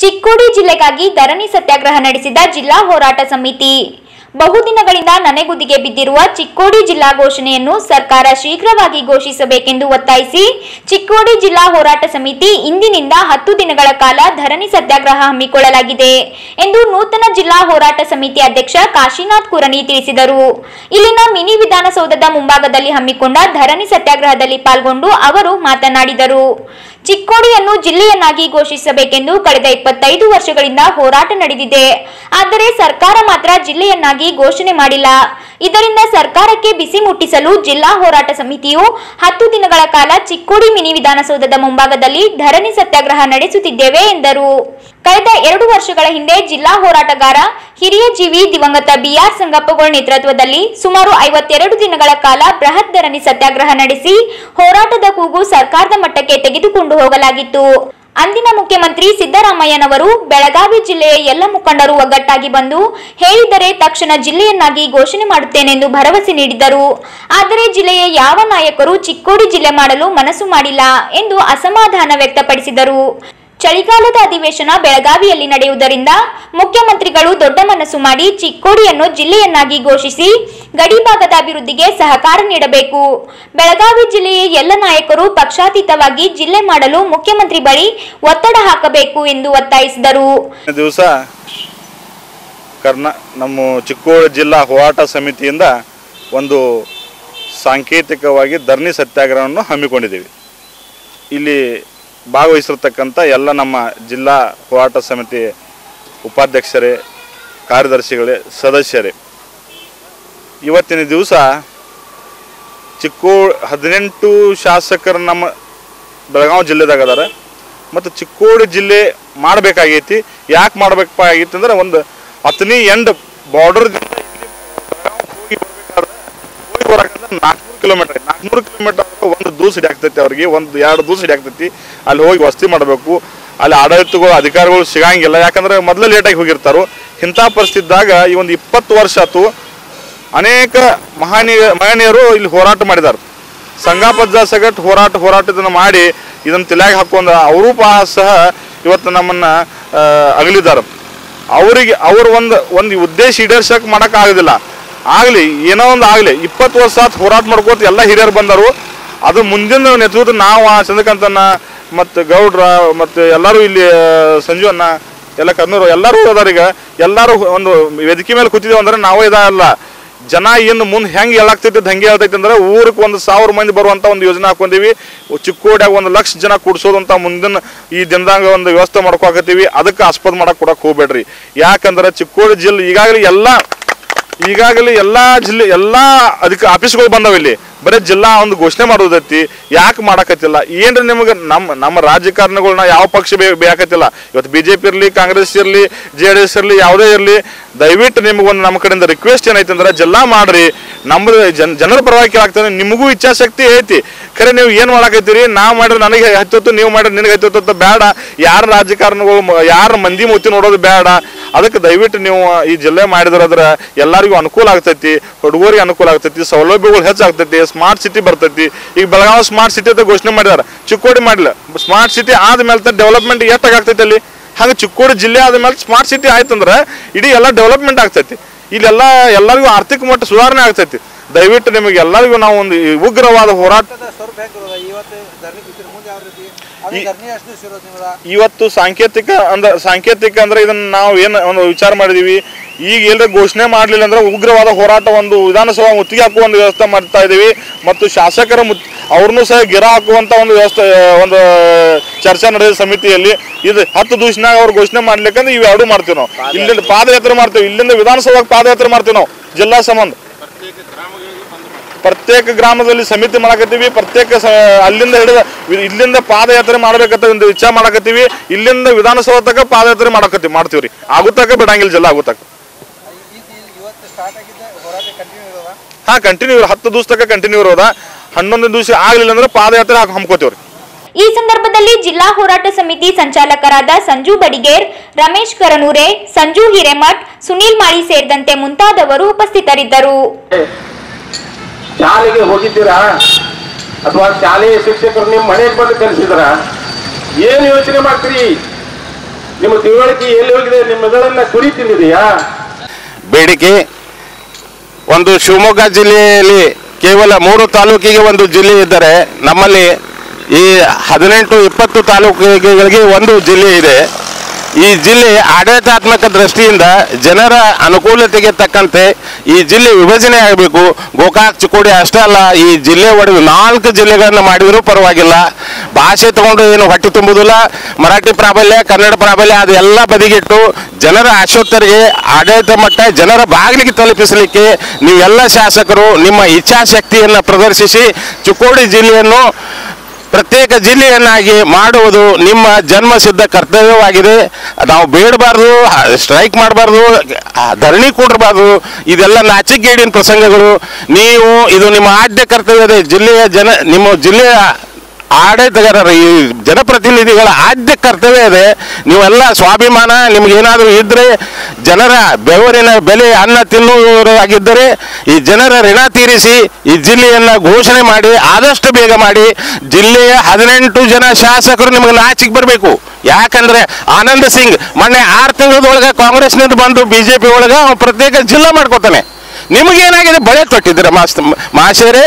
ಚಿಕ್ಕೋಡಿ ಜಿಲ್ಲೆಗಾಗಿ ಧರಣಿ ಸತ್ಯಾಗ್ರಹ ನಡೆಸಿದ ಜಿಲ್ಲಾ ಹೋರಾಟ ಸಮಿತಿ ಬಹುದಿನಗಳಿಂದ ನನೆಗುದಿಗೆ ಬಿದ್ದಿರುವ ಚಿಕ್ಕೋಡಿ ಜಿಲ್ಲಾ ಘೋಷಣೆಯನ್ನು ಸರ್ಕಾರ ಶೀಘ್ರವಾಗಿ ಘೋಷಿಸಬೇಕೆಂದು ಒತ್ತಾಯಿಸಿ ಚಿಕ್ಕೋಡಿ ಜಿಲ್ಲಾ ಹೋರಾಟ ಸಮಿತಿ ಇಂದಿನಿಂದ ಹತ್ತು ದಿನಗಳ ಕಾಲ ಧರಣಿ ಸತ್ಯಾಗ್ರಹ ಹಮ್ಮಿಕೊಳ್ಳಲಾಗಿದೆ ಎಂದು ನೂತನ ಜಿಲ್ಲಾ ಹೋರಾಟ ಸಮಿತಿ ಅಧ್ಯಕ್ಷ ಕಾಶಿನಾಥ್ ಕುರನಿ ತಿಳಿಸಿದರು ಇಲ್ಲಿನ ಮಿನಿ ವಿಧಾನಸೌಧದ ಮುಂಭಾಗದಲ್ಲಿ ಹಮ್ಮಿಕೊಂಡ ಧರಣಿ ಸತ್ಯಾಗ್ರಹದಲ್ಲಿ ಪಾಲ್ಗೊಂಡು ಅವರು ಮಾತನಾಡಿದರು ಚಿಕ್ಕೋಡಿಯನ್ನು ಜಿಲ್ಲೆಯನ್ನಾಗಿ ಘೋಷಿಸಬೇಕೆಂದು ಕಳೆದ ಇಪ್ಪತ್ತೈದು ವರ್ಷಗಳಿಂದ ಹೋರಾಟ ನಡೆದಿದೆ ಆದರೆ ಸರ್ಕಾರ ಮಾತ್ರ ಜಿಲ್ಲೆಯನ್ನಾಗಿ ಘೋಷಣೆ ಮಾಡಿಲ್ಲ ಇದರಿಂದ ಸರ್ಕಾರಕ್ಕೆ ಬಿಸಿ ಮುಟ್ಟಿಸಲು ಜಿಲ್ಲಾ ಹೋರಾಟ ಸಮಿತಿಯು ಹತ್ತು ದಿನಗಳ ಕಾಲ ಚಿಕ್ಕೋಡಿ ಮಿನಿ ವಿಧಾನಸೌಧದ ಮುಂಭಾಗದಲ್ಲಿ ಧರಣಿ ಸತ್ಯಾಗ್ರಹ ನಡೆಸುತ್ತಿದ್ದೇವೆ ಎಂದರು ಕಳೆದ ಎರಡು ವರ್ಷಗಳ ಹಿಂದೆ ಜಿಲ್ಲಾ ಹೋರಾಟಗಾರ ಹಿರಿಯ ಜೀವಿ ದಿವಂಗತ ಬಿಆರ್ ಸಂಗಪ್ಪಗೋಳ್ ನೇತೃತ್ವದಲ್ಲಿ ಸುಮಾರು ಐವತ್ತೆರಡು ದಿನಗಳ ಕಾಲ ಬೃಹತ್ ಧರಣಿ ಸತ್ಯಾಗ್ರಹ ನಡೆಸಿ ಹೋರಾಟದ ಕೂಗು ಸರ್ಕಾರದ ಮಟ್ಟಕ್ಕೆ ತೆಗೆದುಕೊಂಡು ಹೋಗಲಾಗಿತ್ತು ಅಂದಿನ ಮುಖ್ಯಮಂತ್ರಿ ಸಿದ್ದರಾಮಯ್ಯನವರು ಬೆಳಗಾವಿ ಜಿಲ್ಲೆಯ ಎಲ್ಲ ಮುಖಂಡರು ಒಗ್ಗಟ್ಟಾಗಿ ಬಂದು ಹೇಳಿದರೆ ತಕ್ಷಣ ಜಿಲ್ಲೆಯನ್ನಾಗಿ ಘೋಷಣೆ ಮಾಡುತ್ತೇನೆಂದು ಭರವಸೆ ನೀಡಿದ್ದರು ಆದರೆ ಜಿಲ್ಲೆಯ ಯಾವ ನಾಯಕರು ಚಿಕ್ಕೋಡಿ ಜಿಲ್ಲೆ ಮಾಡಲು ಮನಸ್ಸು ಮಾಡಿಲ್ಲ ಎಂದು ಅಸಮಾಧಾನ ವ್ಯಕ್ತಪಡಿಸಿದರು ಚಳಿಗಾಲದ ಅಧಿವೇಶನ ಬೆಳಗಾವಿಯಲ್ಲಿ ನಡೆಯುವುದರಿಂದ ಮುಖ್ಯಮಂತ್ರಿಗಳು ದೊಡ್ಡ ಮನಸ್ಸು ಮಾಡಿ ಚಿಕ್ಕೋಡಿಯನ್ನು ಜಿಲ್ಲೆಯನ್ನಾಗಿ ಘೋಷಿಸಿ ಗಡಿಭಾಗದ ಅಭಿವೃದ್ಧಿಗೆ ಸಹಕಾರ ನೀಡಬೇಕು ಬೆಳಗಾವಿ ಜಿಲ್ಲೆಯ ಎಲ್ಲ ನಾಯಕರು ಪಕ್ಷಾತೀತವಾಗಿ ಜಿಲ್ಲೆ ಮಾಡಲು ಮುಖ್ಯಮಂತ್ರಿ ಬಳಿ ಒತ್ತಡ ಹಾಕಬೇಕು ಎಂದು ಒತ್ತಾಯಿಸಿದರು ದಿವಸ ಕರ್ನಾ ನಮ್ಮ ಚಿಕ್ಕೋಡಿ ಜಿಲ್ಲಾ ಹೋರಾಟ ಸಮಿತಿಯಿಂದ ಒಂದು ಸಾಂಕೇತಿಕವಾಗಿ ಧರಣಿ ಸತ್ಯಾಗ್ರಹವನ್ನು ಹಮ್ಮಿಕೊಂಡಿದ್ದೀವಿ ಇಲ್ಲಿ ಭಾಗವಹಿಸಿರ್ತಕ್ಕಂಥ ಎಲ್ಲ ನಮ್ಮ ಜಿಲ್ಲಾ ಹೋರಾಟ ಸಮಿತಿ ಉಪಾಧ್ಯಕ್ಷರೇ ಕಾರ್ಯದರ್ಶಿಗಳೇ ಸದಸ್ಯರೇ ಇವತ್ತಿನ ದಿವಸ ಚಿಕ್ಕೋ ಹದಿನೆಂಟು ಶಾಸಕರು ನಮ್ಮ ಬೆಳಗಾವಿ ಜಿಲ್ಲೆದಾಗ ಅದಾರ ಮತ್ತು ಚಿಕ್ಕೋಡಿ ಜಿಲ್ಲೆ ಮಾಡಬೇಕಾಗೈತಿ ಯಾಕೆ ಮಾಡಬೇಕಪ್ಪ ಆಗೈತಿ ಅಂದ್ರೆ ಒಂದು ಹತ್ತನೇ ಎಂಡ್ ಬಾರ್ಡರ್ ಹೋಗಿ ಬರ್ಬೇಕಾದ್ರೆ ಹೋಗಿ ಬರಕಂದ್ರೆ ನಾಲ್ಕುನೂರು ಕಿಲೋಮೀಟರ್ ನಾಲ್ಕುನೂರು ಕಿಲೋಮೀಟರ್ ಒಂದು ದೂಸ ಹಿಡಿಯಾಗ್ತೈತಿ ಅವ್ರಿಗೆ ಒಂದು ಎರಡು ದೂಸ ಹಿಡಿಯಾಗ್ತೈತಿ ಅಲ್ಲಿ ಹೋಗಿ ವಸತಿ ಮಾಡಬೇಕು ಅಲ್ಲಿ ಆಡಳಿತಗಳು ಅಧಿಕಾರಿಗಳು ಸಿಗಂಗಿಲ್ಲ ಯಾಕಂದ್ರೆ ಮೊದಲೇ ಲೇಟಾಗಿ ಹೋಗಿರ್ತಾರೋ ಇಂಥ ಪರಿಸ್ಥಿತಿದಾಗ ಈ ಒಂದು ಇಪ್ಪತ್ತು ವರ್ಷ ಆತು ಅನೇಕ ಮಹನೀಯ ಮಹನೀಯರು ಇಲ್ಲಿ ಹೋರಾಟ ಮಾಡಿದ್ದಾರೆ ಸಂಗಾಪಜ್ಜ ಸಗಟ್ ಹೋರಾಟ ಹೋರಾಟದನ್ನು ಮಾಡಿ ಇದನ್ನು ತಲೆಯಾಗಿ ಹಾಕೊಂಡು ಅವರು ಸಹ ಇವತ್ತು ನಮ್ಮನ್ನು ಅಗಲಿದ್ದಾರೆ ಅವರಿಗೆ ಅವ್ರ ಒಂದು ಒಂದು ಉದ್ದೇಶ ಈಡೇರ್ಸಕ್ಕೆ ಮಾಡೋಕ್ಕಾಗೋದಿಲ್ಲ ಆಗಲಿ ಏನೋ ಒಂದು ಆಗಲಿ ಇಪ್ಪತ್ತು ವರ್ಷ ಆತ್ ಹೋರಾಟ ಮಾಡ್ಕೋತ ಎಲ್ಲ ಹಿರಿಯರು ಬಂದರು ಅದು ಮುಂದಿನ ನೇತೃತ್ವ ನಾವು ಆ ಚಂದ್ರಕಾಂತನ ಮತ್ತು ಗೌಡ್ರ ಮತ್ತು ಎಲ್ಲರೂ ಇಲ್ಲಿ ಆ, ಸಂಜು ಅಣ್ಣ ಎಲ್ಲ ಕರ್ನೂರು ಎಲ್ಲರೂ ಅದಾರ ಈಗ ಎಲ್ಲರೂ ಒಂದು ವೇದಿಕೆ ಮೇಲೆ ಕೂತಿದ್ದೇವೆ ಅಂದ್ರೆ ನಾವೇ ಇದಲ್ಲ ಜನ ಏನು ಮುಂದೆ ಹೆಂಗೆ ಹೇಳಾಗ್ತೈತಿ ಹಂಗೆ ಹೇಳ್ತೈತಿ ಅಂದ್ರೆ ಊರಿಗೆ ಒಂದು ಸಾವಿರ ಮಂದಿ ಬರುವಂತ ಒಂದು ಯೋಜನೆ ಹಾಕೊಂಡಿವಿ ಚಿಕ್ಕೋಡ್ಯಾಗ ಒಂದು ಲಕ್ಷ ಜನ ಕೂಡ್ಸೋದಂತ ಮುಂದಿನ ಈ ದಿನದಾಗ ಒಂದು ವ್ಯವಸ್ಥೆ ಮಾಡ್ಕೊಳಕತ್ತೀವಿ ಅದಕ್ಕೆ ಆಸ್ಪದ ಮಾಡಕ್ ಕೊಡಕ್ ಹೋಗ್ಬೇಡ್ರಿ ಯಾಕಂದ್ರೆ ಚಿಕ್ಕೋಡಿ ಜಿಲ್ಲೆ ಈಗಾಗಲೇ ಎಲ್ಲ ಈಗಾಗಲೇ ಎಲ್ಲಾ ಜಿಲ್ಲೆ ಎಲ್ಲಾ ಅಧಿಕ ಆಫೀಸ್ಗಳು ಬಂದಾವ ಇಲ್ಲಿ ಬರೀ ಜಿಲ್ಲಾ ಒಂದು ಘೋಷಣೆ ಮಾಡೋದೈತಿ ಯಾಕೆ ಮಾಡಕತ್ತಿಲ್ಲ ಏನ್ರಿ ನಿಮಗೆ ನಮ್ಮ ನಮ್ಮ ರಾಜಕಾರಣಿಗಳನ್ನ ಯಾವ ಪಕ್ಷ ಬೇ ಬೇಕಾತಿಲ್ಲ ಇವತ್ತು ಬಿ ಜೆ ಪಿ ಇರಲಿ ಕಾಂಗ್ರೆಸ್ ಇರಲಿ ಜೆ ಡಿ ಎಸ್ ಇರಲಿ ಯಾವುದೇ ಇರಲಿ ದಯವಿಟ್ಟು ನಿಮ್ಗೆ ಒಂದು ನಮ್ಮ ಕಡೆಯಿಂದ ರಿಕ್ವೆಸ್ಟ್ ಏನೈತೆ ಅಂದ್ರೆ ಜಿಲ್ಲಾ ಮಾಡ್ರಿ ನಮ್ಮದು ಜನ ಜನರ ಪರವಾಗಿ ಕೇಳಾಗ್ತದೆ ನಿಮಗೂ ಇಚ್ಛಾಶಕ್ತಿ ಐತಿ ಖರೆ ನೀವು ಏನು ಮಾಡಕತ್ತೀರಿ ನಾವು ಮಾಡಿದ್ರೆ ನನಗೆ ಹತ್ತೊತ್ತು ನೀವು ಮಾಡಿದ್ರೆ ನಿನಗೆ ಹತ್ತೊತ್ತು ಅಂತ ಬೇಡ ಯಾರ ರಾಜಕಾರಣಿಗಳು ಮ- ಯಾರ ಮಂದಿ ಮುತ್ತಿ ನೋಡೋದು ಬೇಡ ಅದಕ್ಕೆ ದಯವಿಟ್ಟು ನೀವು ಈ ಜಿಲ್ಲೆ ಮಾಡಿದ್ರಾದ್ರೆ ಎಲ್ಲರಿಗೂ ಅನುಕೂಲ ಆಗ್ತೈತಿ ಹುಡುಗರಿಗೆ ಅನುಕೂಲ ಆಗ್ತೈತಿ ಸೌಲಭ್ಯಗಳು ಹೆಚ್ಚಾಗ್ತೈತಿ ಸ್ಮಾರ್ಟ್ ಸಿಟಿ ಬರ್ತೈತಿ ಈಗ ಬೆಳಗಾವಿ ಸ್ಮಾರ್ಟ್ ಸಿಟಿ ಅಂತ ಘೋಷಣೆ ಮಾಡಿದಾರೆ ಚಿಕ್ಕೋಡಿ ಮಾಡಿಲ್ಲ ಸ್ಮಾರ್ಟ್ ಸಿಟಿ ಆದ್ಮೇಲೆ ಡೆವಲಪ್ಮೆಂಟ್ ಎಷ್ಟಾಗ್ತೈತಿ ಅಲ್ಲಿ ಹಾಗೆ ಚಿಕ್ಕೋಡಿ ಜಿಲ್ಲೆ ಆದ್ಮೇಲೆ ಸ್ಮಾರ್ಟ್ ಸಿಟಿ ಆಯ್ತಂದ್ರೆ ಇಡೀ ಎಲ್ಲ ಡೆವಲಪ್ಮೆಂಟ್ ಆಗ್ತೈತಿ ಇಲ್ಲೆಲ್ಲ ಎಲ್ಲರಿಗೂ ಆರ್ಥಿಕ ಮಟ್ಟ ಸುಧಾರಣೆ ಆಗ್ತೈತಿ ದಯವಿಟ್ಟು ನಿಮಗೆ ಎಲ್ಲರಿಗೂ ನಾವು ಒಂದು ಈ ಉಗ್ರವಾದ ಹೋರಾಟ ಹೋರಾಟದ ಸ್ವರೂಪ ಹೆಂಗಿರೋದ ಇವತ್ತು ಧರಣಿ ಕೂತಿರ ಮುಂದೆ ಯಾವ ರೀತಿ ಅದು ಧರಣಿ ಎಷ್ಟು ದಿವಸ ಇರೋದು ನಿಮ್ದ ಇವತ್ತು ಸಾಂಕೇತಿಕ ಅಂದ್ರ ಸಾಂಕೇತಿಕ ಅಂದ್ರೆ ಇದನ್ನ ನಾವು ಏನು ಒಂದು ವಿಚಾರ ಮಾಡಿದೀವಿ ಈಗ ಎಲ್ಲರ ಘೋಷಣೆ ಮಾಡಲಿಲ್ಲ ಅಂದ್ರೆ ಉಗ್ರವಾದ ಹೋರಾಟ ಒಂದು ವಿಧಾನಸಭಾ ಮುತ್ತಿಗೆ ಹಾಕುವ ಒಂದು ವ್ಯವಸ್ಥೆ ಮಾಡ್ತಾ ಇದೀವಿ ಮತ್ತು ಶಾಸಕರ ಮುತ್ ಅವ್ರನ್ನೂ ಸಹ ಗಿರ ಹಾಕುವಂತ ಒಂದು ವ್ಯವಸ್ಥೆ ಒಂದು ಚರ್ಚೆ ನಡೆದ ಸಮಿತಿಯಲ್ಲಿ ಇದು ಹತ್ತು ದಿವಸನಾಗ ಅವ್ರು ಘೋಷಣೆ ಮಾಡ್ಲಿಕ್ಕಂದ್ರೆ ಇವು ಎರಡು ಮಾಡ್ತೀವಿ ನಾವು ಇಲ್ಲಿಂದ ಪಾದಯಾತ್ರೆ ಮಾಡ್ತೀವಿ ಇಲ್ಲಿಂದ ವಿಧಾನಸಭಾಗೆ ಪಾದಯಾತ್ರೆ ಮಾಡ್ತೀವಿ ನಾವು ಜಿಲ್ಲಾ ಸಂಬಂಧ ಪ್ರತ್ಯೇಕ ಗ್ರಾಮದಲ್ಲಿ ಸಮಿತಿ ಮಾಡಕತ್ತೀವಿ ಪ್ರತ್ಯೇಕ ಸ- ಅಲ್ಲಿಂದ ಹಿಡಿದ ವಿ- ಇಲ್ಲಿಂದ ಪಾದಯಾತ್ರೆ ಮಾಡ್ಬೇಕಂತ ಒಂದು ವಿಚಾರ ಮಾಡಕತ್ತೀವಿ ಇಲ್ಲಿಂದ ವಿಧಾನಸೌಧ ತನಕ ಪಾದಯಾತ್ರೆ ಮಾಡಕತ್ತೀವಿ ಮಾಡ್ತೀವ್ರಿ ಆಗುತ್ತಕ ಬಿಡಂಗಿಲ್ಲ ಜಿಲ್ಲಾ ಆಗುತ್ತಕ ಈಗ ಇವತ್ತು ಸ್ಟಾರ್ಟ್ ಆಗಿದ್ದ ಹೋರಾಟ ಕಂಟಿನ್ಯೂ ಇರೋದ ಹಾ ಕಂಟಿನ್ಯೂ ಹತ್ತು ದಿವಸ ತನಕ ಕಂಟಿನ್ಯೂ ಇರೋದ ಹನ್ನೊಂದು ದಿವಸ ಆಗ್ಲಿಲ್ಲ ಅಂದ್ರೆ ಪಾದಯಾತ್ರೆ ಹಾಕಿ ಹಮ್ಕೋತೀವ್ರಿ ಈ ಸಂದರ್ಭದಲ್ಲಿ ಜಿಲ್ಲಾ ಹೋರಾಟ ಸಮಿತಿ ಸಂಚಾಲಕರಾದ ಸಂಜು ಬಡಿಗೇರ್ ರಮೇಶ್ ಕರನೂರೆ ಸಂಜು ಹಿರೇಮಠ್ ಸುನೀಲ್ ಮಾಳಿ ಸೇರಿದಂತೆ ಮುಂತಾದವರು ಉಪಸ್ಥಿತರಿದ್ದರು ಶಾಲೆಗೆ ಹೋಗಿದ್ದೀರಾ ಅಥವಾ ಶಾಲೆಯ ಶಿಕ್ಷಕರು ನಿಮ್ಮ ಮನೆಗೆ ಬಂದು ಕಲಿಸಿದ್ರ ಏನು ಯೋಚನೆ ಮಾಡ್ತೀರಿ ನಿಮ್ಮ ತಿಳುವಳಿಕೆ ಎಲ್ಲಿ ಹೋಗಿದೆ ನಿಮ್ಮ ಮೆದುಳನ್ನ ಕುರಿ ತಿಂದಿದೆಯಾ ಬೇಡಿಕೆ ಒಂದು ಶಿವಮೊಗ್ಗ ಜಿಲ್ಲೆಯಲ್ಲಿ ಕೇವಲ ಮೂರು ತಾಲೂಕಿಗೆ ಒಂದು ಜಿಲ್ಲೆ ಇದ್ದರೆ ನಮ್ಮಲ್ಲಿ ಈ ಹದಿನೆಂಟು ಇಪ್ಪತ್ತು ತಾಲೂಕುಗಳಿಗೆ ಒಂದು ಜಿಲ್ಲೆ ಇದೆ ಈ ಜಿಲ್ಲೆ ಆಡಳಿತಾತ್ಮಕ ದೃಷ್ಟಿಯಿಂದ ಜನರ ಅನುಕೂಲತೆಗೆ ತಕ್ಕಂತೆ ಈ ಜಿಲ್ಲೆ ವಿಭಜನೆ ಆಗಬೇಕು ಗೋಕಾಕ್ ಚಿಕ್ಕೋಡಿ ಅಷ್ಟೇ ಅಲ್ಲ ಈ ಜಿಲ್ಲೆ ಒಡೆದು ನಾಲ್ಕು ಜಿಲ್ಲೆಗಳನ್ನು ಮಾಡಿದರೂ ಪರವಾಗಿಲ್ಲ ಭಾಷೆ ತಗೊಂಡು ಏನು ಹೊಟ್ಟೆ ತುಂಬುದಿಲ್ಲ ಮರಾಠಿ ಪ್ರಾಬಲ್ಯ ಕನ್ನಡ ಪ್ರಾಬಲ್ಯ ಅದೆಲ್ಲ ಬದಿಗಿಟ್ಟು ಜನರ ಆಶೋತ್ತರಿಗೆ ಆಡಳಿತ ಮಟ್ಟ ಜನರ ಬಾಗಿಲಿಗೆ ತಲುಪಿಸಲಿಕ್ಕೆ ನೀವೆಲ್ಲ ಶಾಸಕರು ನಿಮ್ಮ ಇಚ್ಛಾಶಕ್ತಿಯನ್ನು ಪ್ರದರ್ಶಿಸಿ ಚಿಕ್ಕೋಡಿ ಜಿಲ್ಲೆಯನ್ನು ಪ್ರತ್ಯೇಕ ಜಿಲ್ಲೆಯನ್ನಾಗಿ ಮಾಡುವುದು ನಿಮ್ಮ ಜನ್ಮಸಿದ್ಧ ಕರ್ತವ್ಯವಾಗಿದೆ ನಾವು ಬೇಡಬಾರ್ದು ಸ್ಟ್ರೈಕ್ ಮಾಡಬಾರ್ದು ಧರಣಿ ಕೊಡಬಾರ್ದು ಇದೆಲ್ಲ ನಾಚಿಕೆಗೇಡಿನ ಪ್ರಸಂಗಗಳು ನೀವು ಇದು ನಿಮ್ಮ ಆದ್ಯ ಕರ್ತವ್ಯದ ಜಿಲ್ಲೆಯ ಜನ ನಿಮ್ಮ ಜಿಲ್ಲೆಯ ಆಡಳಿತಗಾರರ ಈ ಜನಪ್ರತಿನಿಧಿಗಳ ಆದ್ಯ ಕರ್ತವ್ಯ ಇದೆ ನೀವೆಲ್ಲ ಸ್ವಾಭಿಮಾನ ನಿಮ್ಗೇನಾದರೂ ಇದ್ದರೆ ಜನರ ಬೆವರಿನ ಬೆಲೆ ಅನ್ನ ತಿನ್ನುವರಾಗಿದ್ದರೆ ಈ ಜನರ ಋಣ ತೀರಿಸಿ ಈ ಜಿಲ್ಲೆಯನ್ನು ಘೋಷಣೆ ಮಾಡಿ ಆದಷ್ಟು ಬೇಗ ಮಾಡಿ ಜಿಲ್ಲೆಯ ಹದಿನೆಂಟು ಜನ ಶಾಸಕರು ನಿಮಗೆ ನಾಚಿಗೆ ಬರಬೇಕು ಯಾಕಂದ್ರೆ ಆನಂದ್ ಸಿಂಗ್ ಮೊನ್ನೆ ಆರು ತಿಂಗಳದೊಳಗೆ ಕಾಂಗ್ರೆಸ್ನಿಂದ ಬಂದು ಬಿ ಜೆ ಪಿ ಒಳಗೆ ಅವ್ನು ಪ್ರತ್ಯೇಕ ಜಿಲ್ಲಾ ಮಾಡ್ಕೋತಾನೆ ನಿಮಗೇನಾಗಿದೆ ಬಳೆ ತೊಟ್ಟಿದ್ದೀರ ಮಾಸ್ತ ಮಾಶೇರೇ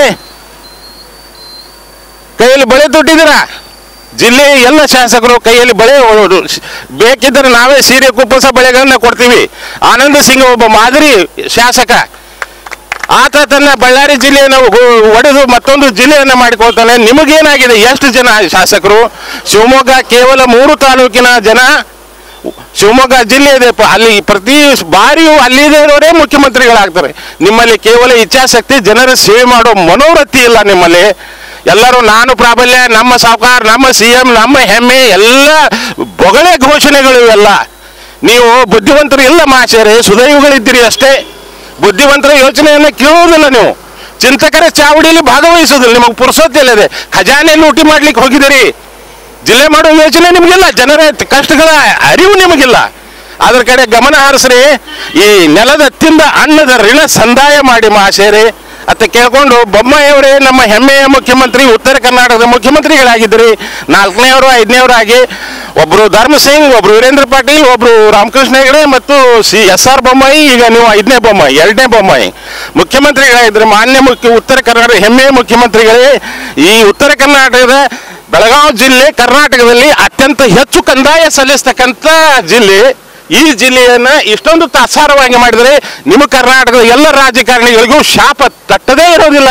ಕೈಯಲ್ಲಿ ಬಳೆ ತೊಟ್ಟಿದ್ದೀರಾ ಜಿಲ್ಲೆಯ ಎಲ್ಲ ಶಾಸಕರು ಕೈಯಲ್ಲಿ ಬಳೆ ಹೊಡೆದು ಬೇಕಿದ್ದರೆ ನಾವೇ ಸೀರೆ ಕುಪ್ಪಸ ಬಳೆಗಳನ್ನ ಕೊಡ್ತೀವಿ ಆನಂದ್ ಸಿಂಗ್ ಒಬ್ಬ ಮಾದರಿ ಶಾಸಕ ಆತ ತನ್ನ ಬಳ್ಳಾರಿ ಜಿಲ್ಲೆಯನ್ನು ಗೊ- ಒಡೆದು ಮತ್ತೊಂದು ಜಿಲ್ಲೆಯನ್ನು ಮಾಡಿಕೊಳ್ತಾನೆ ನಿಮಗೇನಾಗಿದೆ ಎಷ್ಟು ಜನ ಶಾಸಕರು ಶಿವಮೊಗ್ಗ ಕೇವಲ ಮೂರು ತಾಲೂಕಿನ ಜನ ಶಿವಮೊಗ್ಗ ಜಿಲ್ಲೆ ಇದೆ ಪ- ಅಲ್ಲಿ ಪ್ರತಿ ಬಾರಿಯೂ ಅಲ್ಲಿದೆ ಇರೋರೇ ಮುಖ್ಯಮಂತ್ರಿಗಳಾಗ್ತಾರೆ ನಿಮ್ಮಲ್ಲಿ ಕೇವಲ ಇಚ್ಛಾಶಕ್ತಿ ಜನರ ಸೇವೆ ಮಾಡೋ ಮನೋವೃತ್ತಿ ಇಲ್ಲ ನಿಮ್ಮಲ್ಲಿ ಎಲ್ಲರೂ ನಾನು ಪ್ರಾಬಲ್ಯ ನಮ್ಮ ಸಾವುಕಾರ ನಮ್ಮ ಸಿ ಎಂ ನಮ್ಮ ಹೆಮ್ಮೆ ಎಲ್ಲ ಬೊಗಳೆ ಘೋಷಣೆಗಳು ಇವೆಲ್ಲ ನೀವು ಬುದ್ಧಿವಂತರು ಇಲ್ಲ ಮಾಶೇರೆ ಸುದೈವಗಳಿದ್ದೀರಿ ಅಷ್ಟೇ ಬುದ್ಧಿವಂತರ ಯೋಚನೆಯನ್ನು ಕೇಳೋದಿಲ್ಲ ನೀವು ಚಿಂತಕರ ಚಾವಡಿಯಲ್ಲಿ ಭಾಗವಹಿಸೋದಿಲ್ಲ ನಿಮಗೆ ಪುರುಸೊತ್ತಿಲ್ಲದೆ ಖಜಾನೆ ಲೂಟಿ ಮಾಡ್ಲಿಕ್ಕೆ ಹೋಗಿದ್ದೀರಿ ಜಿಲ್ಲೆ ಮಾಡೋ ಯೋಚನೆ ನಿಮಗಿಲ್ಲ ಜನರ ಕಷ್ಟಗಳ ಅರಿವು ನಿಮಗಿಲ್ಲ ಅದ್ರ ಕಡೆ ಗಮನ ಹರಿಸ್ರಿ ಈ ನೆಲದ ತಿಂದ ಅನ್ನದ ಋಣ ಸಂದಾಯ ಮಾಡಿ ಮಾಶೇರಿ ಅಂತ ಕೇಳ್ಕೊಂಡು ಬೊಮ್ಮಾಯಿಯವರೇ ನಮ್ಮ ಹೆಮ್ಮೆಯ ಮುಖ್ಯಮಂತ್ರಿ ಉತ್ತರ ಕರ್ನಾಟಕದ ಮುಖ್ಯಮಂತ್ರಿಗಳಾಗಿದ್ದರು ನಾಲ್ಕನೇವರು ಐದನೇವರು ಆಗಿ ಒಬ್ಬರು ಧರ್ಮ ಸಿಂಗ್ ಒಬ್ರು ವೀರೇಂದ್ರ ಪಾಟೀಲ್ ಒಬ್ರು ರಾಮಕೃಷ್ಣ ಹೆಗಡೆ ಮತ್ತು ಸಿ ಎಸ್ ಆರ್ ಬೊಮ್ಮಾಯಿ ಈಗ ನೀವು ಐದನೇ ಬೊಮ್ಮಾಯಿ ಎರಡನೇ ಬೊಮ್ಮಾಯಿ ಮುಖ್ಯಮಂತ್ರಿಗಳಾಗಿದ್ದರೆ ಮಾನ್ಯ ಮುಖ್ಯ ಉತ್ತರ ಕರ್ನಾಟಕ ಹೆಮ್ಮೆಯ ಮುಖ್ಯಮಂತ್ರಿಗಳೇ ಈ ಉತ್ತರ ಕರ್ನಾಟಕದ ಬೆಳಗಾವಿ ಜಿಲ್ಲೆ ಕರ್ನಾಟಕದಲ್ಲಿ ಅತ್ಯಂತ ಹೆಚ್ಚು ಕಂದಾಯ ಸಲ್ಲಿಸ್ತಕ್ಕಂಥ ಜಿಲ್ಲೆ ಈ ಜಿಲ್ಲೆಯನ್ನ ಇಷ್ಟೊಂದು ತಾತ್ಸಾರವಾಗಿ ಮಾಡಿದರೆ ನಿಮ್ಮ ಕರ್ನಾಟಕದ ಎಲ್ಲ ರಾಜಕಾರಣಿಗಳಿಗೂ ಶಾಪ ತಟ್ಟದೇ ಇರೋದಿಲ್ಲ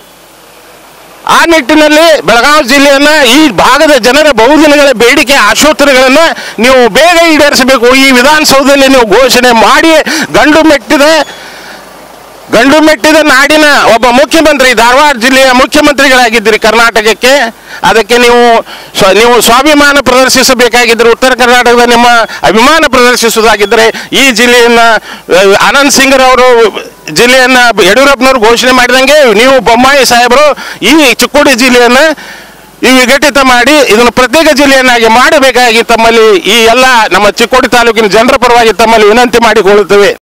ಆ ನಿಟ್ಟಿನಲ್ಲಿ ಬೆಳಗಾವಿ ಜಿಲ್ಲೆಯನ್ನ ಈ ಭಾಗದ ಜನರ ಬಹುದಿನಗಳ ಬೇಡಿಕೆ ಆಶೋತ್ತರಗಳನ್ನ ನೀವು ಬೇಗ ಈಡೇರಿಸಬೇಕು ಈ ವಿಧಾನಸೌಧದಲ್ಲಿ ನೀವು ಘೋಷಣೆ ಮಾಡಿ ಗಂಡು ಮೆಟ್ಟಿದ ಗಂಡು ಮೆಟ್ಟಿದ ನಾಡಿನ ಒಬ್ಬ ಮುಖ್ಯಮಂತ್ರಿ ಧಾರವಾಡ ಜಿಲ್ಲೆಯ ಮುಖ್ಯಮಂತ್ರಿಗಳಾಗಿದ್ದೀರಿ ಕರ್ನಾಟಕಕ್ಕೆ ಅದಕ್ಕೆ ನೀವು ಸ್ವ ನೀವು ಸ್ವಾಭಿಮಾನ ಪ್ರದರ್ಶಿಸಬೇಕಾಗಿದ್ದರೆ ಉತ್ತರ ಕರ್ನಾಟಕದ ನಿಮ್ಮ ಅಭಿಮಾನ ಪ್ರದರ್ಶಿಸುವುದಾಗಿದ್ದರೆ ಈ ಜಿಲ್ಲೆಯನ್ನ ಆ, ಆನಂದ್ ಸಿಂಗ್ರವರು ಜಿಲ್ಲೆಯನ್ನ ಯಡಿಯೂರಪ್ಪನವರು ಘೋಷಣೆ ಮಾಡಿದಂಗೆ ನೀವು ಬೊಮ್ಮಾಯಿ ಸಾಹೇಬರು ಈ ಚಿಕ್ಕೋಡಿ ಜಿಲ್ಲೆಯನ್ನ ಈ ವಿಘಟಿತ ಮಾಡಿ ಇದನ್ನು ಪ್ರತ್ಯೇಕ ಜಿಲ್ಲೆಯನ್ನಾಗಿ ಮಾಡಬೇಕಾಗಿ ತಮ್ಮಲ್ಲಿ ಈ ಎಲ್ಲ ನಮ್ಮ ಚಿಕ್ಕೋಡಿ ತಾಲೂಕಿನ ಜನರ ಪರವಾಗಿ ತಮ್ಮಲ್ಲಿ ವಿನಂತಿ ಮಾಡಿಕೊಳ್ಳುತ್ತೇವೆ